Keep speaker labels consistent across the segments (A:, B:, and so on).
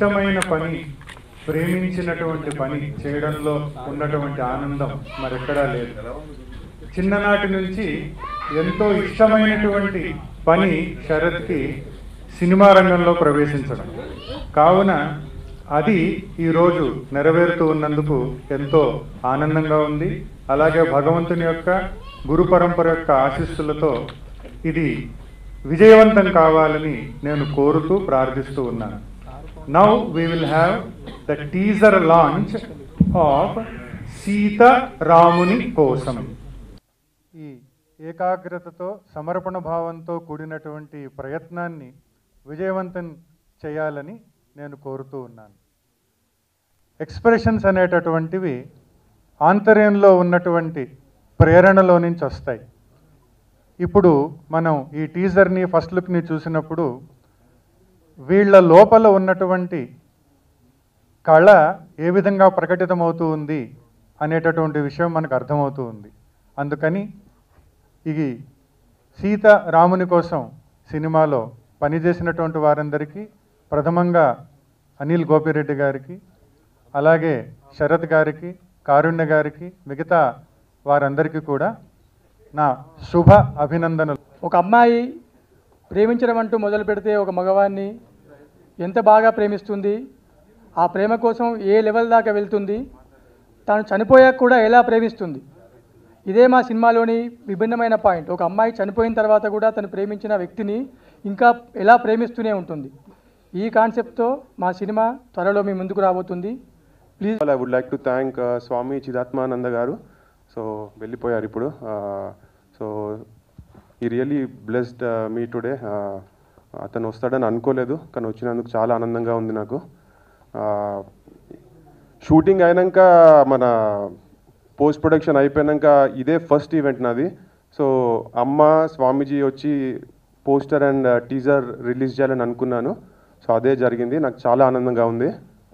A: ఇష్టమైన పని ప్రేమించినటువంటి పని చేయడంలో ఉన్నటువంటి ఆనందం మరెక్కడా లేదు చిన్ననాటి నుంచి ఎంతో ఇష్టమైనటువంటి పని శరత్కి సినిమా రంగంలో ప్రవేశించడం కావున అది ఈరోజు నెరవేరుతూ ఉన్నందుకు ఎంతో ఆనందంగా ఉంది అలాగే భగవంతుని యొక్క గురు పరంపర యొక్క ఆశీస్సులతో ఇది విజయవంతం కావాలని నేను కోరుతూ ప్రార్థిస్తూ ఉన్నాను now we will have the teaser launch of Seetha రాముని కోసం ఈ ఏకాగ్రతతో సమర్పణ భావంతో కూడినటువంటి ప్రయత్నాన్ని విజయవంతం చేయాలని నేను కోరుతూ ఉన్నాను ఎక్స్ప్రెషన్స్ అనేటటువంటివి ఆంతర్యంలో ఉన్నటువంటి ప్రేరణలో నుంచి వస్తాయి ఇప్పుడు మనం ఈ టీజర్ని ఫస్ట్ లుక్ని చూసినప్పుడు వీళ్ళ లోపల ఉన్నటువంటి కళ ఏ విధంగా ప్రకటితమవుతూ ఉంది అనేటటువంటి విషయం మనకు అర్థమవుతూ ఉంది అందుకని ఇది సీత రాముని కోసం సినిమాలో పనిచేసినటువంటి వారందరికీ ప్రథమంగా అనిల్ గోపిరెడ్డి గారికి అలాగే శరత్ గారికి కారుణ్య గారికి మిగతా వారందరికీ కూడా నా శుభ అభినందనలు
B: ఒక అమ్మాయి ప్రేమించడం అంటూ మొదలు పెడితే ఒక మగవాడిని ఎంత బాగా ప్రేమిస్తుంది ఆ ప్రేమ కోసం ఏ లెవెల్ దాకా వెళ్తుంది తాను చనిపోయాక కూడా ఎలా ప్రేమిస్తుంది ఇదే మా సినిమాలోని విభిన్నమైన పాయింట్ ఒక అమ్మాయి చనిపోయిన తర్వాత కూడా తను ప్రేమించిన వ్యక్తిని ఇంకా ఎలా ప్రేమిస్తూనే ఉంటుంది ఈ కాన్సెప్ట్తో మా సినిమా త్వరలో మీ ముందుకు రాబోతుంది please
C: I would like to thank Swami Chidatmananda గారు సో వెళ్ళిపోయారు ఇప్పుడు సో ఈ రియలీ బ్లెస్డ్ మీ టుడే అతను వస్తాడని అనుకోలేదు కానీ వచ్చినందుకు చాలా ఆనందంగా ఉంది నాకు షూటింగ్ అయినాక మన పోస్ట్ ప్రొడక్షన్ అయిపోయాక ఇదే ఫస్ట్ ఈవెంట్ నాది సో అమ్మ స్వామీజీ వచ్చి పోస్టర్ అండ్ టీజర్ రిలీజ్ చేయాలని అనుకున్నాను సో అదే జరిగింది నాకు చాలా ఆనందంగా ఉంది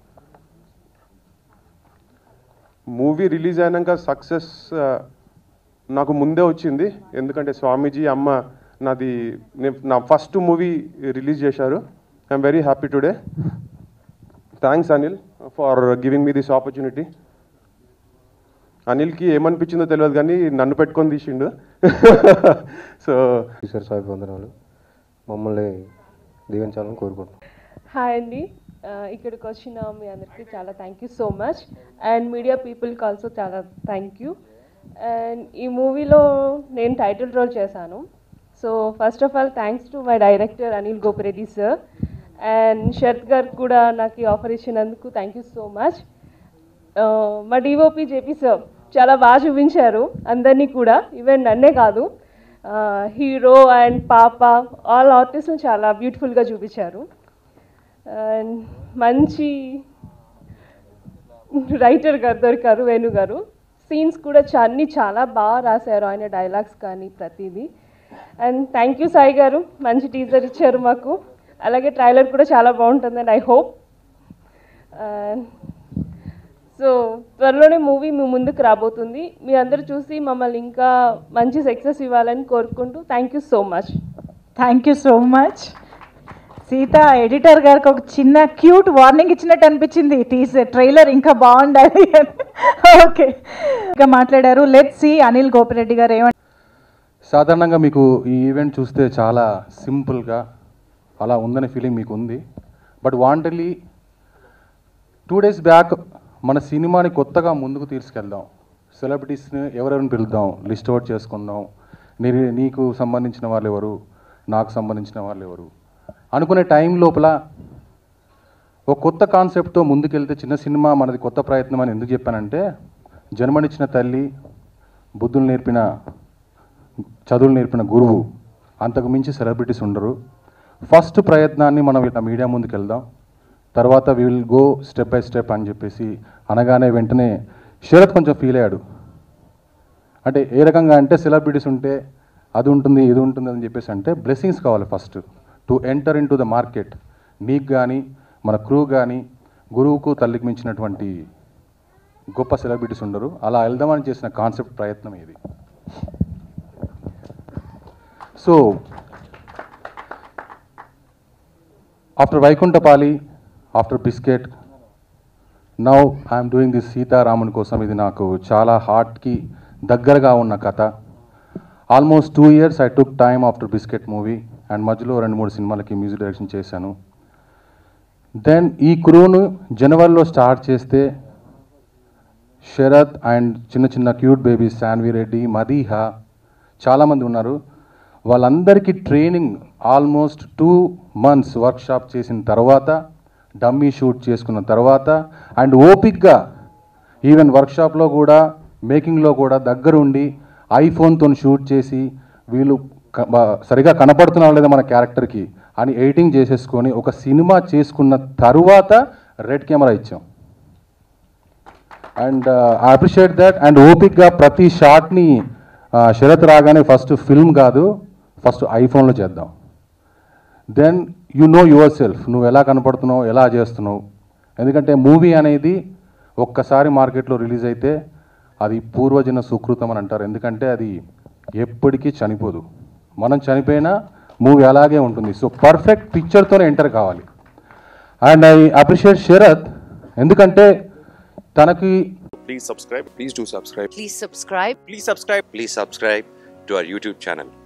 C: మూవీ రిలీజ్ అయినాక సక్సెస్ నాకు ముందే వచ్చింది ఎందుకంటే స్వామీజీ అమ్మ నాది నే- నా ఫస్ట్ మూవీ రిలీజ్ చేశారు I'm very happy today thanks Anil for giving me this opportunity అనిల్కి ఏమనిపించిందో తెలియదు కానీ నన్ను పెట్టుకొని తీసిండు సో
D: ఈశ్వర స్వామి వందనాలు మమ్మల్ని దీవించాలని కోరుకుంటున్నాం
E: హాయ్ అండి ఆ, ఇక్కడికి వచ్చిన మీ అందరికీ చాలా thank you so much and media పీపుల్కి ఆల్సో చాలా థ్యాంక్ యూ అండ్ ఈ మూవీలో నేను టైటిల్ రోల్ చేశాను so first of all thanks to my director Anil Gopireddy sir and Sharath గారు కూడా నాకు ఈ ఆఫర్ ఇచ్చినందుకు థ్యాంక్ యూ సో మచ్ మా డిఓపి జేపీ సార్ చాలా బాగా చూపించారు అందరినీ కూడా ఈవెన్ నన్నే కాదు హీరో అండ్ పాప ఆల్ ఆర్టిస్ట్ని చాలా బ్యూటిఫుల్గా చూపించారు అండ్ మంచి రైటర్ గారు దొరికారు వేణు గారు సీన్స్ కూడా చా- అన్ని చాలా బాగా రాశారు ఆయన డైలాగ్స్ కానీ ప్రతిదీ అండ్ థ్యాంక్ యూ సాయి గారు మంచి టీజర్ ఇచ్చారు మాకు అలాగే ట్రైలర్ కూడా చాలా బాగుంటుందని ఐ హోప్ సో త్వరలోనే మూవీ మీ ముందుకు రాబోతుంది మీ అందరూ చూసి మమ్మల్ని ఇంకా మంచి సక్సెస్ ఇవ్వాలని కోరుకుంటూ thank you so much
F: thank you so much Seetha editor గారికి ఒక చిన్న క్యూట్ వార్నింగ్ ఇచ్చినట్టు అనిపించింది టీజర్ ట్రైలర్ ఇంకా బాగుండాలి ఓకే ఇంకా మాట్లాడారు లెట్ సి అనిల్ గోపిరెడ్డి గారు ఏమంటారు
G: సాధారణంగా మీకు ఈ ఈవెంట్ చూస్తే చాలా సింపుల్గా అలా ఉందనే ఫీలింగ్ మీకు ఉంది బట్ వాంటలీ టూ డేస్ బ్యాక్ మన సినిమాని కొత్తగా ముందుకు తీసుకెళ్దాం సెలబ్రిటీస్ని ఎవరెవరిని పిలుద్దాం లిస్ట్ అవుట్ చేసుకుందాం నీ నీకు సంబంధించిన వాళ్ళు ఎవరు నాకు సంబంధించిన వాళ్ళు ఎవరు అనుకునే టైం లోపల ఒక కొత్త కాన్సెప్ట్తో ముందుకెళ్తే చిన్న సినిమా మనది కొత్త ప్రయత్నం అని ఎందుకు చెప్పానంటే జన్మనిచ్చిన తల్లి బుద్ధులు నేర్పిన చదువులు నేర్పిన గురువు అంతకు మించి సెలబ్రిటీస్ ఉండరు ఫస్ట్ ప్రయత్నాన్ని మనం ఇట్లా మీడియా ముందుకు వెళ్దాం తర్వాత we will go step by step అని చెప్పేసి అనగానే వెంటనే శరత్ కొంచెం ఫీల్ అయ్యాడు అంటే ఏ రకంగా అంటే సెలబ్రిటీస్ ఉంటే అది ఉంటుంది ఇది ఉంటుంది అని చెప్పేసి అంటే బ్లెస్సింగ్స్ కావాలి first to enter in to the market నీకు కానీ మన క్రూ కానీ గురువుకు తల్లికి మించినటువంటి గొప్ప సెలబ్రిటీస్ ఉండరు అలా వెళ్దామని చేసిన కాన్సెప్ట్ ప్రయత్నం ఇది so after Vaikunthapali after biscuit now I'm doing this సీతారాముని కోసం ఇది నాకు చాలా హార్ట్కి దగ్గరగా ఉన్న కథ almost two years I took time after biscuit movie and మధ్యలో రెండు మూడు సినిమాలకి మ్యూజిక్ డైరెక్షన్ చేశాను దెన్ ఈ క్రూను జనవరిలో స్టార్ట్ చేస్తే శరత్ అండ్ చిన్న చిన్న క్యూట్ బేబీస్ శాన్వి రెడ్డి మదీహ చాలామంది ఉన్నారు వాళ్ళందరికీ training almost two months workshop చేసిన తర్వాత డమ్మీ షూట్ చేసుకున్న తర్వాత అండ్ ఓపిక్గా ఈవెన్ వర్క్షాప్లో కూడా మేకింగ్లో కూడా దగ్గరుండి ఐఫోన్తో షూట్ చేసి వీళ్ళు క- బా- సరిగా కనపడుతున్నా లేదా మన క్యారెక్టర్కి అని ఎడిటింగ్ చేసేసుకొని ఒక సినిమా చేసుకున్న తరువాత రెడ్ కెమెరా ఇచ్చాం and I appreciate that and ఓపిక్గా ప్రతి షాట్ని శరత్ రాగానే ఫస్ట్ ఫిల్మ్ కాదు ఫస్ట్ ఐఫోన్లో చేద్దాం then you know yourself నువ్వు ఎలా కనపడుతున్నావు ఎలా చేస్తున్నావు ఎందుకంటే మూవీ అనేది ఒక్కసారి మార్కెట్లో రిలీజ్ అయితే అది పూర్వజన సుకృతం అని అంటారు ఎందుకంటే అది ఎప్పటికీ చనిపోదు మనం చనిపోయినా మూవీ అలాగే ఉంటుంది సో పర్ఫెక్ట్ పిక్చర్తోనే ఎంటర్ కావాలి అండ్ ఐ అప్రిషియేట్ శరత్ ఎందుకంటే తనకి
H: Please subscribe. Please do subscribe.
I: Please subscribe.
H: Please subscribe. Please subscribe to our YouTube channel.